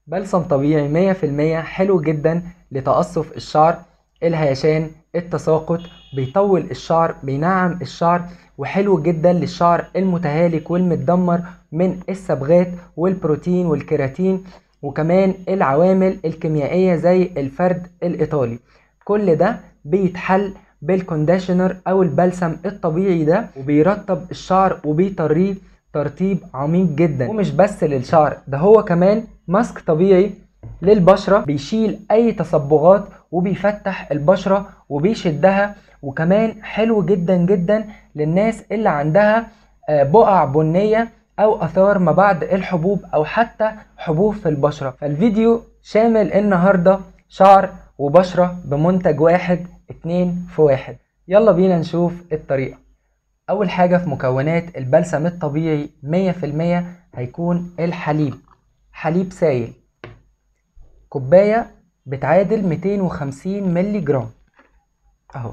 بلسم طبيعي مية في المية حلو جدا لتقصف الشعر الهيشان التساقط بيطول الشعر بينعم الشعر وحلو جدا للشعر المتهالك والمتدمر من الصبغات والبروتين والكيراتين وكمان العوامل الكيميائية زي الفرد الإيطالي كل ده بيتحل بالكونديشنر أو البلسم الطبيعي ده وبيرطب الشعر وبيطريه ترطيب عميق جدا ومش بس للشعر ده هو كمان ماسك طبيعي للبشرة بيشيل أي تصبغات وبيفتح البشرة وبيشدها وكمان حلو جدا جدا للناس اللي عندها آه، بقع بنية أو آثار ما بعد الحبوب أو حتى حبوب في البشرة فالفيديو شامل النهاردة شعر وبشرة بمنتج واحد اتنين في واحد يلا بينا نشوف الطريقة أول حاجة في مكونات البلسم الطبيعي مية في المية هيكون الحليب حليب سايل كوباية بتعادل 250 ملي جرام اهو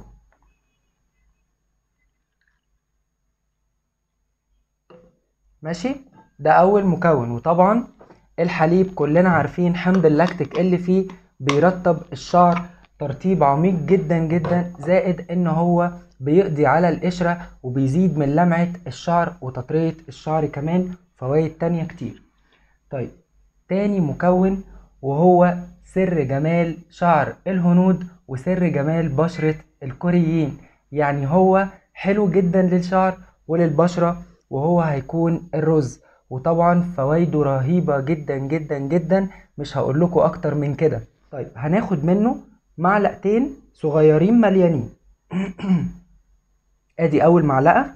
ماشي ده اول مكون وطبعا الحليب كلنا عارفين حمض اللاكتيك اللي فيه بيرطب الشعر ترطيب عميق جدا جدا زائد ان هو بيقضي على القشرة وبيزيد من لمعة الشعر وتطرية الشعر كمان فوائد تانية كتير طيب تاني مكون وهو سر جمال شعر الهنود وسر جمال بشرة الكوريين يعني هو حلو جدا للشعر وللبشرة وهو هيكون الرز وطبعا فوائده رهيبة جدا جدا جدا مش هقول لكم اكتر من كده طيب هناخد منه معلقتين صغيرين مليانين ادي اول معلقة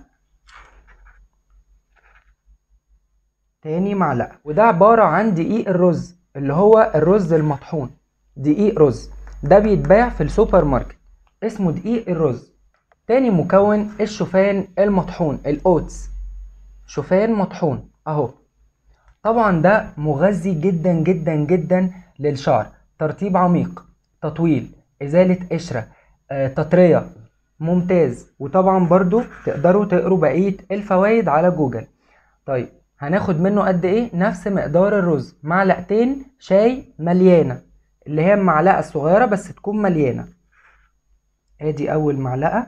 تاني معلقة وده عبارة عن دقيق الرز اللي هو الرز المطحون دقيق رز ده بيتباع في السوبر ماركت اسمه دقيق الرز تاني مكون الشوفان المطحون الاوتس شوفان مطحون اهو طبعا ده مغذي جدا جدا جدا للشعر ترطيب عميق تطويل ازالة قشرة آه، تطرية ممتاز وطبعا برضو تقدروا تقروا بقية الفوائد على جوجل طيب هناخد منه قد ايه نفس مقدار الرز معلقتين شاي مليانة اللي هي المعلقة الصغيرة بس تكون مليانة ادي اول معلقة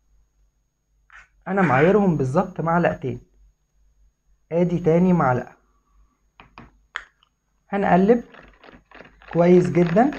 انا معايرهم بالظبط معلقتين ادي تاني معلقة هنقلب كويس جدا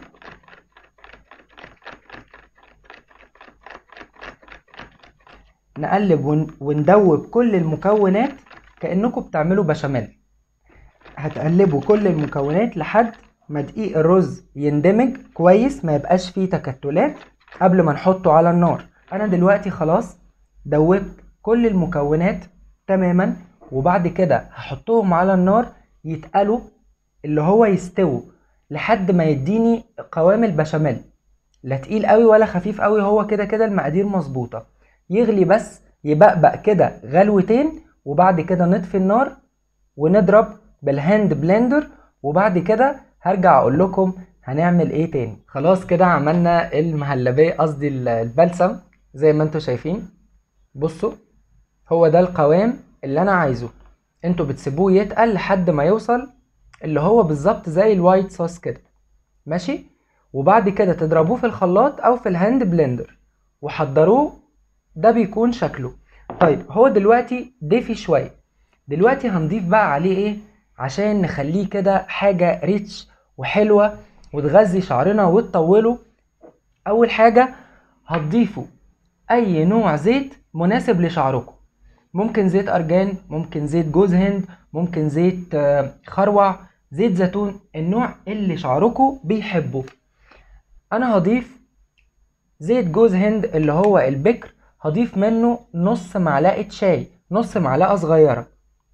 نقلب ون- وندوب كل المكونات كأنكم بتعملوا بشاميل هتقلبوا كل المكونات لحد ما دقيق الرز يندمج كويس ما يبقاش فيه تكتلات قبل ما نحطه على النار انا دلوقتي خلاص دوبت كل المكونات تماما وبعد كده هحطهم على النار يتقلوا اللي هو يستووا لحد ما يديني قوام البشاميل لا تقيل قوي ولا خفيف قوي هو كده كده المقادير مظبوطه يغلي بس يبقبق كده غلوتين وبعد كده نطفي النار ونضرب بالهاند بلندر وبعد كده هرجع اقول لكم هنعمل ايه تاني خلاص كده عملنا المهلبية قصدي ال- البلسم زي ما انتوا شايفين بصوا هو ده القوام اللي انا عايزه انتوا بتسيبوه يتقل لحد ما يوصل اللي هو بالظبط زي الوايت صوص كده ماشي وبعد كده تضربوه في الخلاط او في الهاند بلندر وحضروه ده بيكون شكله طيب هو دلوقتي دافي شويه دلوقتي هنضيف بقى عليه ايه عشان نخليه كده حاجه ريتش وحلوه وتغذي شعرنا وتطوله اول حاجه هتضيفوا اي نوع زيت مناسب لشعركم ممكن زيت ارجان ممكن زيت جوز هند ممكن زيت آه، خروع زيت زيتون النوع اللي شعركم بيحبه انا هضيف زيت جوز هند اللي هو البكر هضيف منه نص معلقة شاي نص معلقة صغيرة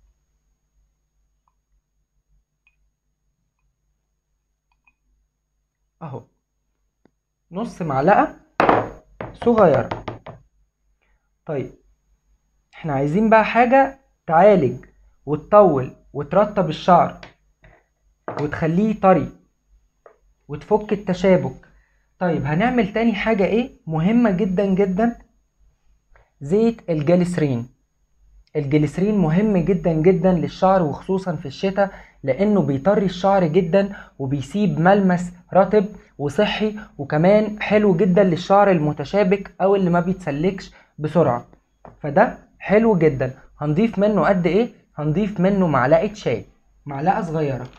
اهو نص معلقة صغيرة طيب احنا عايزين بقى حاجة تعالج وتطول وترطب الشعر وتخليه طري وتفك التشابك طيب هنعمل تاني حاجة ايه مهمة جدا جدا زيت الجليسرين الجليسرين مهم جدا جدا للشعر وخصوصا في الشتاء لانه بيطري الشعر جدا وبيسيب ملمس رطب وصحي وكمان حلو جدا للشعر المتشابك او اللي ما بيتسلكش بسرعة فده حلو جدا هنضيف منه قد ايه هنضيف منه معلقة شاي معلقة صغيرة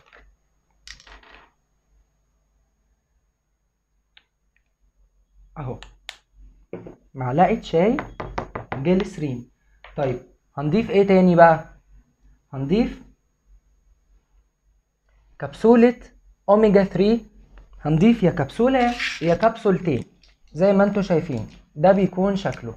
اهو معلقة شاي جليسرين طيب هنضيف ايه تاني بقى هنضيف كبسولة اوميجا 3 هنضيف يا كبسولة يا كبسولتين زي ما انتوا شايفين ده بيكون شكله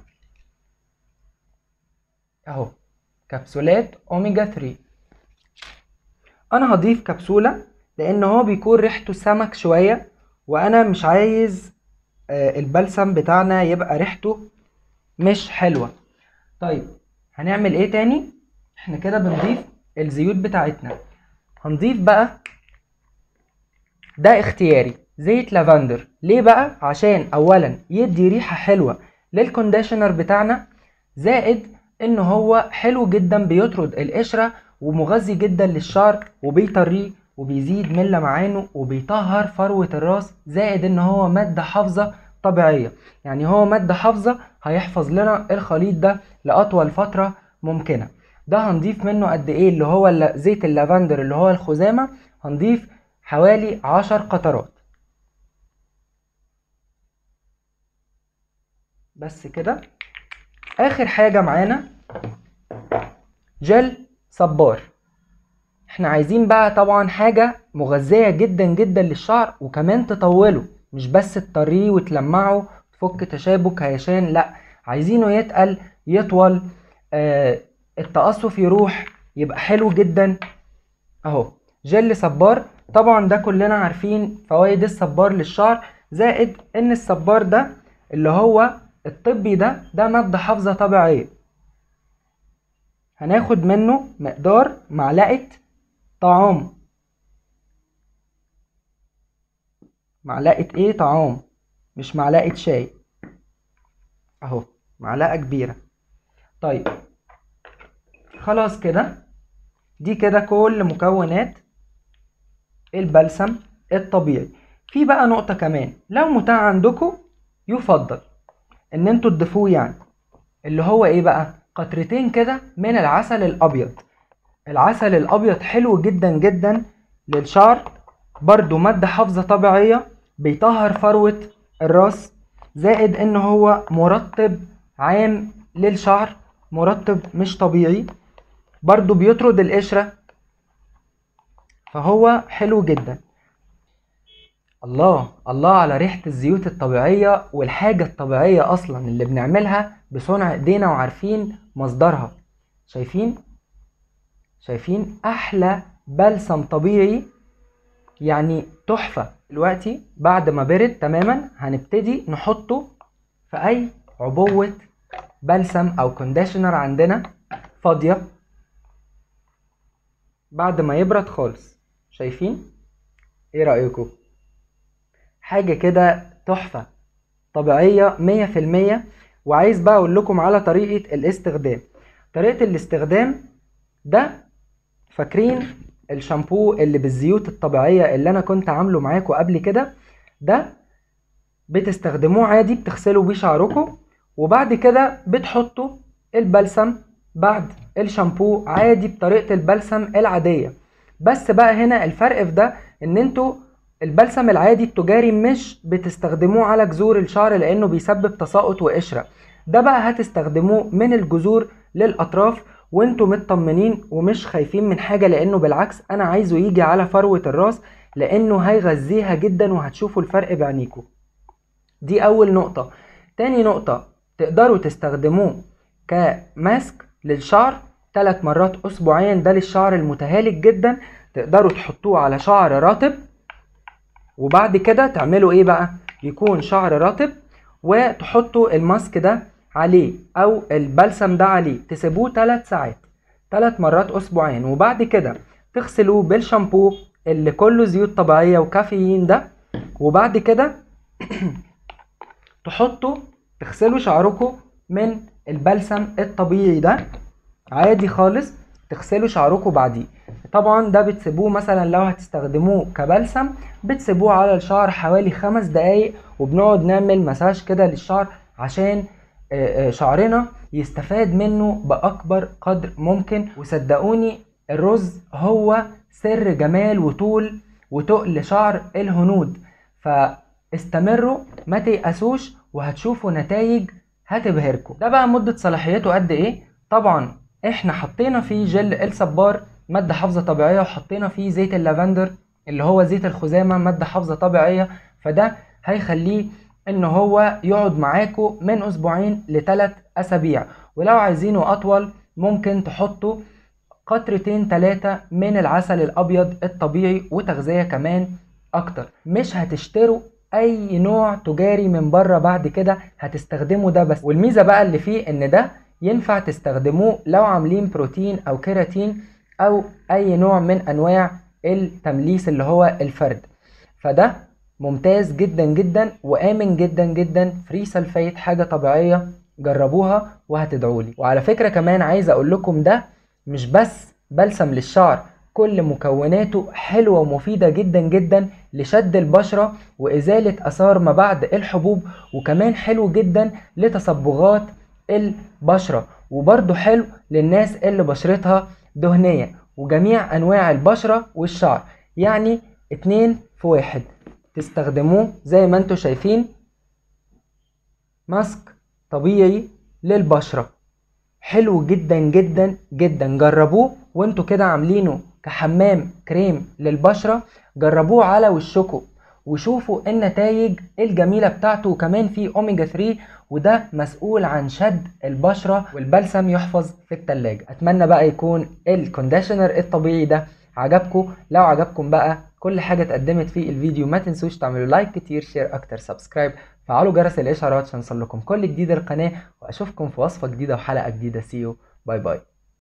اهو كبسولات اوميجا 3 انا هضيف كبسولة لان هو بيكون ريحته سمك شوية وانا مش عايز آه، البلسم بتاعنا يبقى ريحته مش حلوة طيب هنعمل ايه تاني احنا كده بنضيف الزيوت بتاعتنا هنضيف بقى ده اختياري زيت لافندر ليه بقى عشان اولا يدي ريحة حلوة للكونديشنر بتاعنا زائد ان هو حلو جدا بيطرد القشرة ومغذي جدا للشعر وبيطريه وبيزيد من لمعانه وبيطهر فروة الراس زائد ان هو مادة حافظة طبيعية يعني هو مادة حافظة هيحفظ لنا الخليط ده لأطول فترة ممكنة ده هنضيف منه قد ايه اللي هو الل- زيت اللافندر اللي هو الخزامة هنضيف حوالي عشر قطرات بس كده اخر حاجة معانا جل صبار احنا عايزين بقى طبعا حاجة مغذية جدا جدا للشعر وكمان تطوله مش بس تطريه وتلمعه تفك تشابك هيشان لا عايزينه يتقل يطول آه التقصف يروح يبقى حلو جدا اهو جل صبار طبعا ده كلنا عارفين فوائد الصبار للشعر زائد ان الصبار ده اللي هو الطبي ده ده مادة حافظة طبيعية هناخد منه مقدار معلقة طعام معلقة ايه طعام مش معلقة شاي اهو معلقة كبيرة طيب خلاص كده دي كده كل مكونات البلسم الطبيعي في بقى نقطة كمان لو متاح عندكم يفضل ان انتوا تضيفوه يعني اللي هو ايه بقى قطرتين كده من العسل الابيض العسل الابيض حلو جدا جدا للشعر برضو مادة حافظة طبيعية بيطهر فروة الراس زائد ان هو مرطب عام للشعر مرطب مش طبيعي برضو بيطرد القشرة فهو حلو جدا الله الله على ريحة الزيوت الطبيعية والحاجة الطبيعية أصلا اللي بنعملها بصنع إيدينا وعارفين مصدرها شايفين شايفين أحلى بلسم طبيعي يعني تحفة دلوقتي بعد ما برد تماما هنبتدي نحطه في أي عبوة بلسم أو كونديشنر عندنا فاضية بعد ما يبرد خالص شايفين ايه رأيكم حاجة كده تحفة طبيعية مية في المية وعايز بقى اقول لكم على طريقة الاستخدام طريقة الاستخدام ده فاكرين الشامبو اللي بالزيوت الطبيعية اللي انا كنت عامله معاكم قبل كده ده بتستخدموه عادي بتغسلوا بيه شعركم وبعد كده بتحطوا البلسم بعد الشامبو عادي بطريقة البلسم العادية بس بقى هنا الفرق في ده ان انتوا البلسم العادي التجاري مش بتستخدموه على جذور الشعر لانه بيسبب تساقط وقشرة ده بقى هتستخدموه من الجذور للاطراف وانتوا مطمنين ومش خايفين من حاجة لانه بالعكس انا عايزه يجي على فروة الراس لانه هيغذيها جدا وهتشوفوا الفرق بعينيكم دي اول نقطة تاني نقطة تقدروا تستخدموه كماسك للشعر ثلاث مرات اسبوعيا ده للشعر المتهالك جدا تقدروا تحطوه على شعر رطب وبعد كده تعملوا ايه بقى يكون شعر رطب وتحطوا الماسك ده عليه او البلسم ده عليه تسيبوه 3 ساعات 3 مرات اسبوعيا وبعد كده تغسلوه بالشامبو اللي كله زيوت طبيعية وكافيين ده وبعد كده تحطوا تغسلوا شعركم من البلسم الطبيعي ده عادي خالص تغسلوا شعركم بعديه طبعا ده بتسيبوه مثلا لو هتستخدموه كبلسم بتسيبوه على الشعر حوالي خمس دقايق وبنقعد نعمل مساج كده للشعر عشان آه، آه، شعرنا يستفاد منه بأكبر قدر ممكن وصدقوني الرز هو سر جمال وطول وتقل شعر الهنود فاستمروا ما تيأسوش وهتشوفوا نتائج هتبهركم ده بقى مدة صلاحيته قد ايه طبعا احنا حطينا فيه جل الصبار مادة حافظة طبيعية وحطينا فيه زيت اللافندر اللي هو زيت الخزامة مادة حافظة طبيعية فده هيخليه ان هو يقعد معاكم من اسبوعين لثلاث اسابيع ولو عايزينه اطول ممكن تحطوا قطرتين ثلاثة من العسل الابيض الطبيعي وتغذية كمان اكتر مش هتشتروا اي نوع تجاري من بره بعد كده هتستخدموا ده بس والميزة بقى اللي فيه ان ده ينفع تستخدموه لو عاملين بروتين او كيراتين او اي نوع من انواع التمليس اللي هو الفرد فده ممتاز جدا جدا وامن جدا جدا فري سلفيت حاجه طبيعيه جربوها وهتدعولي وعلى فكره كمان عايز اقول لكم ده مش بس بلسم للشعر كل مكوناته حلوه ومفيده جدا جدا لشد البشره وازاله اثار ما بعد الحبوب وكمان حلو جدا لتصبغات البشره وبرده حلو للناس اللي بشرتها دهنيه وجميع انواع البشره والشعر يعني اتنين في واحد تستخدموه زي ما انتوا شايفين ماسك طبيعي للبشرة حلو جدا جدا جدا جربوه وانتوا كده عاملينه كحمام كريم للبشرة جربوه على وشكم وشوفوا النتائج الجميلة بتاعته وكمان فيه اوميجا 3 وده مسؤول عن شد البشرة والبلسم يحفظ في التلاجة اتمنى بقى يكون الكونديشنر الطبيعي ده عجبكم لو عجبكم بقى كل حاجة اتقدمت في الفيديو ما تنسوش تعملوا لايك كتير شير اكتر سبسكرايب فعلوا جرس الاشعارات عشان يوصل لكم كل جديد القناة واشوفكم في وصفة جديدة وحلقة جديدة سيو باي باي